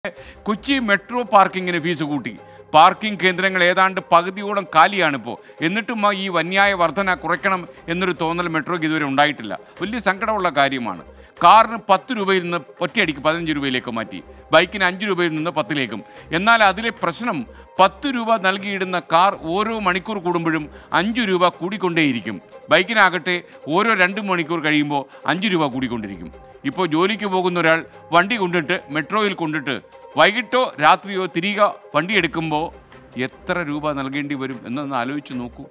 Kochi metro പാർക്കിങ്ങിന് fees കൂട്ടി parking കേന്ദ്രങ്ങൾ ഏതാണ്ട് പകുതിയോളം കാലിയാണിപ്പോൾ എന്നിട്ടും ആ ഈ വന്യായ വർധന കുറയ്ക്കണം എന്നൊരു തോന്നൽ മെട്രോയ്ക്ക് ഇതുവരെ ഉണ്ടായിട്ടില്ല വലിയ സങ്കടമുള്ള കാര്യമാണ് കാറിന് പത്ത് രൂപയിൽ നിന്ന് ഒറ്റയടിക്ക് പതിനഞ്ച് രൂപയിലേക്ക് മാറ്റി ബൈക്കിന് അഞ്ച് രൂപയിൽ നിന്ന് പത്തിലേക്കും എന്നാൽ അതിലെ പ്രശ്നം പത്ത് രൂപ നൽകിയിടുന്ന കാർ ഓരോ മണിക്കൂർ കൂടുമ്പോഴും അഞ്ച് രൂപ കൂടിക്കൊണ്ടേയിരിക്കും ബൈക്കിനാകട്ടെ ഓരോ രണ്ട് മണിക്കൂർ കഴിയുമ്പോൾ അഞ്ച് രൂപ കൂടിക്കൊണ്ടിരിക്കും ഇപ്പോൾ ജോലിക്ക് പോകുന്ന ഒരാൾ വണ്ടി കൊണ്ടിട്ട് മെട്രോയിൽ കൊണ്ടിട്ട് വൈകിട്ടോ രാത്രിയോ തിരികെ വണ്ടി എടുക്കുമ്പോൾ എത്ര രൂപ നൽകേണ്ടി വരും എന്നൊന്ന് ആലോചിച്ച് നോക്കൂ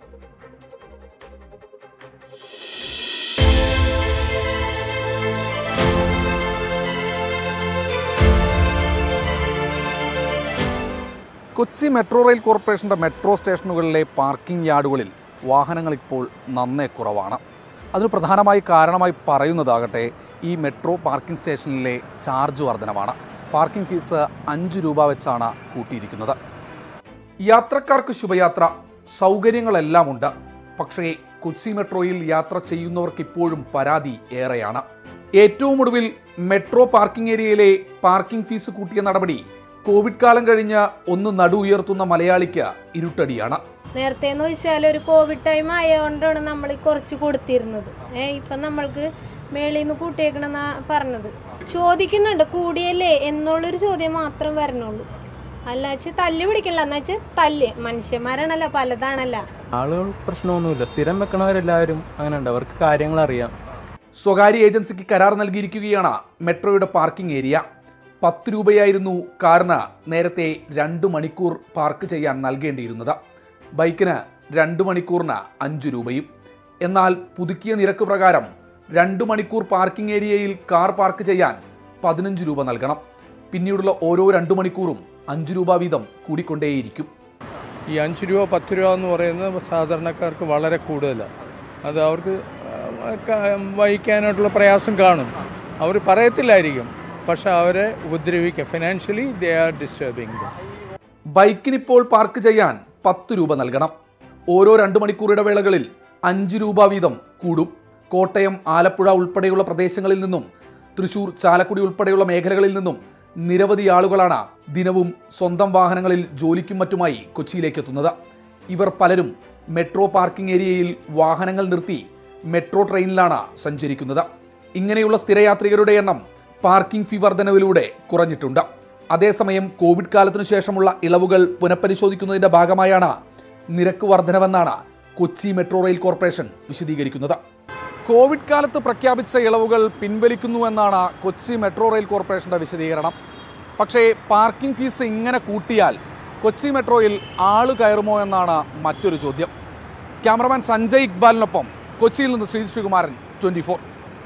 കൊച്ചി മെട്രോ റെയിൽ കോർപ്പറേഷൻ്റെ മെട്രോ സ്റ്റേഷനുകളിലെ പാർക്കിംഗ് യാർഡുകളിൽ വാഹനങ്ങൾ ഇപ്പോൾ നന്നേ കുറവാണ് അതിന് പ്രധാനമായി കാരണമായി പറയുന്നതാകട്ടെ ഈ മെട്രോ പാർക്കിംഗ് സ്റ്റേഷനിലെ ചാർജ് വർധനമാണ് പാർക്കിംഗ് ഫീസ് അഞ്ച് രൂപ വെച്ചാണ് കൂട്ടിയിരിക്കുന്നത് യാത്രക്കാർക്ക് ശുഭയാത്ര സൗകര്യങ്ങളെല്ലാം ഉണ്ട് പക്ഷേ കൊച്ചി മെട്രോയിൽ യാത്ര ചെയ്യുന്നവർക്ക് ഇപ്പോഴും പരാതി ഏറെയാണ് ഏറ്റവും ഒടുവിൽ മെട്രോ പാർക്കിംഗ് ഏരിയയിലെ പാർക്കിംഗ് ഫീസ് കൂട്ടിയ നടപടി കോവിഡ് കാലം കഴിഞ്ഞ് ഒന്ന് നടു ഉയർത്തുന്ന മലയാളിക്ക് ഇരുട്ടടിയാണ് നേരത്തെ എന്ന് വെച്ചാൽ ഒരു കോവിഡ് ടൈം ആയതുകൊണ്ടാണ് നമ്മൾ ഈ കുറച്ച് കൊടുത്തിരുന്നത് ഏ ഇപ്പൊ നമ്മൾക്ക് മേളിൽ നിന്ന് കൂട്ടിയേക്കണെന്നാ പറഞ്ഞത് ചോദിക്കുന്നുണ്ട് കൂടിയല്ലേ എന്നുള്ളൊരു ചോദ്യം മാത്രം വരണുള്ളൂ അല്ല വെച്ച് തല്ല് പിടിക്കല്ല എന്ന് വെച്ചാൽ തല്ല് മനുഷ്യന്മാരാണല്ലോ പലതാണല്ലോ ആളുകൾ പ്രശ്നമൊന്നുമില്ല സ്ഥിരം വെക്കണവരെല്ലാവരും അങ്ങനെ ഉണ്ട് അവർക്ക് കാര്യങ്ങൾ അറിയാം സ്വകാര്യ ഏജൻസിക്ക് കരാർ നൽകിയിരിക്കുകയാണ് മെട്രോയുടെ പാർക്കിംഗ് ഏരിയ പത്ത് രൂപയായിരുന്നു കാറിന് നേരത്തെ രണ്ട് മണിക്കൂർ പാർക്ക് ചെയ്യാൻ നൽകേണ്ടിയിരുന്നത് ബൈക്കിന് രണ്ട് മണിക്കൂറിന് അഞ്ച് രൂപയും എന്നാൽ പുതുക്കിയ നിരക്ക് പ്രകാരം രണ്ട് മണിക്കൂർ പാർക്കിംഗ് ഏരിയയിൽ കാർ പാർക്ക് ചെയ്യാൻ പതിനഞ്ച് രൂപ നൽകണം പിന്നീടുള്ള ഓരോ രണ്ട് മണിക്കൂറും അഞ്ച് രൂപ വീതം കൂടിക്കൊണ്ടേയിരിക്കും ഈ അഞ്ച് രൂപ പത്ത് രൂപ എന്ന് പറയുന്നത് സാധാരണക്കാർക്ക് വളരെ കൂടുതലാണ് അത് അവർക്ക് ആ, ക- വഹിക്കാനായിട്ടുള്ള പ്രയാസം കാണും അവർ പറയത്തില്ലായിരിക്കും പക്ഷെ അവരെ ഉപദ്രവിക്കുക ഫിനാൻഷ്യലി ദേ ആർ ഡിസ്റ്റർബിങ് ബൈക്കിനിപ്പോൾ പാർക്ക് ചെയ്യാൻ പത്ത് രൂപ നൽകണം ഓരോ രണ്ട് മണിക്കൂർ ഇടവേളകളിൽ അഞ്ച് രൂപ വീതം കൂടും കോട്ടയം ആലപ്പുഴ ഉൾപ്പെടെയുള്ള പ്രദേശങ്ങളിൽ നിന്നും തൃശൂർ ചാലക്കുടി ഉൾപ്പെടെയുള്ള മേഖലകളിൽ നിന്നും നിരവധി ആളുകളാണ് ദിനവും സ്വന്തം വാഹനങ്ങളിൽ ജോലിക്കും മറ്റുമായി കൊച്ചിയിലേക്ക് എത്തുന്നത് ഇവർ പലരും മെട്രോ പാർക്കിംഗ് ഏരിയയിൽ വാഹനങ്ങൾ നിർത്തി മെട്രോ ട്രെയിനിലാണ് സഞ്ചരിക്കുന്നത് ഇങ്ങനെയുള്ള സ്ഥിരയാത്രികരുടെ എണ്ണം പാർക്കിംഗ് ഫീ വർധനവിലൂടെ കുറഞ്ഞിട്ടുണ്ട് അതേസമയം കോവിഡ് കാലത്തിനു ശേഷമുള്ള ഇളവുകൾ പുനഃപരിശോധിക്കുന്നതിന്റെ ഭാഗമായാണ് നിരക്ക് വർധനവെന്നാണ് കൊച്ചി മെട്രോ റെയിൽ കോർപ്പറേഷൻ വിശദീകരിക്കുന്നത് കോവിഡ് കാലത്ത് പ്രഖ്യാപിച്ച ഇളവുകൾ പിൻവലിക്കുന്നുവെന്നാണ് കൊച്ചി മെട്രോ റെയിൽ കോർപ്പറേഷന്റെ വിശദീകരണം പക്ഷേ പാർക്കിംഗ് ഫീസ് ഇങ്ങനെ കൂട്ടിയാൽ കൊച്ചി മെട്രോയിൽ ആള് കയറുമോ എന്നാണ് മറ്റൊരു ചോദ്യം ക്യാമറമാൻ സഞ്ജയ് ഇക്ബാലിനൊപ്പം കൊച്ചിയിൽ നിന്ന് ശ്രീ ശ്രീകുമാരൻ ട്വന്റി ഫോർ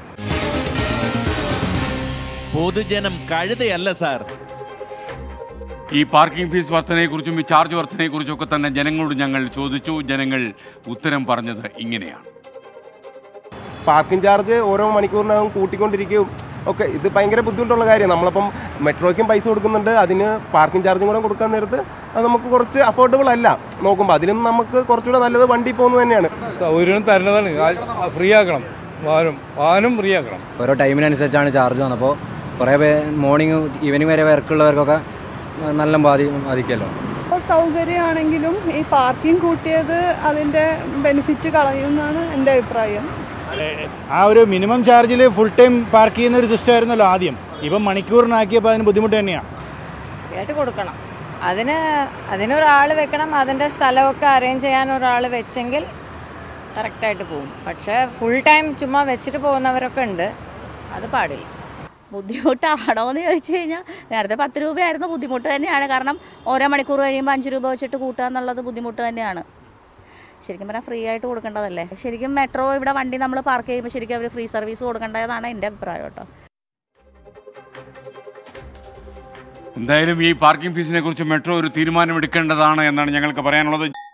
പൊതുജനം കഴുതയല്ല സാർ ഈ പാർക്കിംഗ് ഫീസ് വർധനയെക്കുറിച്ചും ഈ ചാർജ് വർധനയെക്കുറിച്ചും ഒക്കെ തന്നെ ജനങ്ങളോട് ഞങ്ങൾ ചോദിച്ചു ജനങ്ങൾ ഉത്തരം പറഞ്ഞത് ഇങ്ങനെയാണ് പാർക്കിംഗ് ചാർജ് ഓരോ മണിക്കൂറിനകം കൂട്ടിക്കൊണ്ടിരിക്കുകയും ഒക്കെ ഇത് ഭയങ്കര ബുദ്ധിമുട്ടുള്ള കാര്യം നമ്മളിപ്പം മെട്രോയ്ക്കും പൈസ കൊടുക്കുന്നുണ്ട് അതിന് പാർക്കിംഗ് ചാർജും കൂടെ കൊടുക്കാൻ നേരത്ത് അത് നമുക്ക് കുറച്ച് അഫോർഡബിൾ അല്ല നോക്കുമ്പോൾ അതിനും നമുക്ക് കുറച്ചുകൂടെ നല്ലത് വണ്ടി പോകുന്നത് തന്നെയാണ് സൗകര്യം തരുന്നതാണ് ഫ്രീ ആക്കണം വാഹനം വാഹനം ഫ്രീ ആക്കണം ഓരോ ടൈമിനനുസരിച്ചാണ് ചാർജ് വന്നപ്പോൾ കുറേ പേര് മോർണിംഗ് ഈവനിങ് വരെ വർക്കുള്ളവർക്കൊക്കെ നല്ല ബാധി ബാധിക്കുമല്ലോ ഇപ്പോൾ സൗകര്യമാണെങ്കിലും ഈ പാർക്കിംഗ് കൂട്ടിയത് അതിൻ്റെ ബെനിഫിറ്റ് കളയുമെന്നാണ് എൻ്റെ അഭിപ്രായം ആ ഒരു മിനിമം ചാർജിൽ ഫുൾ ടൈം പാർക്ക് ചെയ്യുന്ന ഒരു സിസ്റ്റം ആയിരുന്നല്ലോ ആദ്യം ഇപ്പം മണിക്കൂറിനാക്കിയപ്പോൾ അതിന് ബുദ്ധിമുട്ട് തന്നെയാണ് ആയിട്ട് കൊടുക്കണം അതിന് അതിനൊരാൾ വെക്കണം അതിൻ്റെ സ്ഥലമൊക്കെ അറേഞ്ച് ചെയ്യാൻ ഒരാൾ വെച്ചെങ്കിൽ കറക്റ്റായിട്ട് പോകും പക്ഷേ ഫുൾ ടൈം ചുമ്മാ വെച്ചിട്ട് പോകുന്നവരൊക്കെ ഉണ്ട് അത് പാടില്ല ബുദ്ധിമുട്ടാണോ എന്ന് ചോദിച്ചു കഴിഞ്ഞാൽ നേരത്തെ പത്ത് രൂപയായിരുന്നു ബുദ്ധിമുട്ട് തന്നെയാണ് കാരണം ഓരോ മണിക്കൂർ കഴിയുമ്പോൾ അഞ്ച് രൂപ വെച്ചിട്ട് കൂട്ടുക എന്നുള്ളത് ബുദ്ധിമുട്ട് തന്നെയാണ് ശരിക്കും പറഞ്ഞാൽ ഫ്രീ ആയിട്ട് കൊടുക്കേണ്ടതല്ലേ ശരിക്കും മെട്രോ ഇവിടെ വണ്ടി നമ്മൾ പാർക്ക് ചെയ്യുമ്പോൾ ശരിക്കും അവർ ഫ്രീ സർവീസ് കൊടുക്കേണ്ടതാണ് എൻ്റെ അഭിപ്രായം കേട്ടോ എന്തായാലും ഈ പാർക്കിംഗ് ഫീസിനെ കുറിച്ച് മെട്രോ ഒരു തീരുമാനമെടുക്കേണ്ടതാണ് എന്നാണ് ഞങ്ങൾക്ക് പറയാനുള്ളത്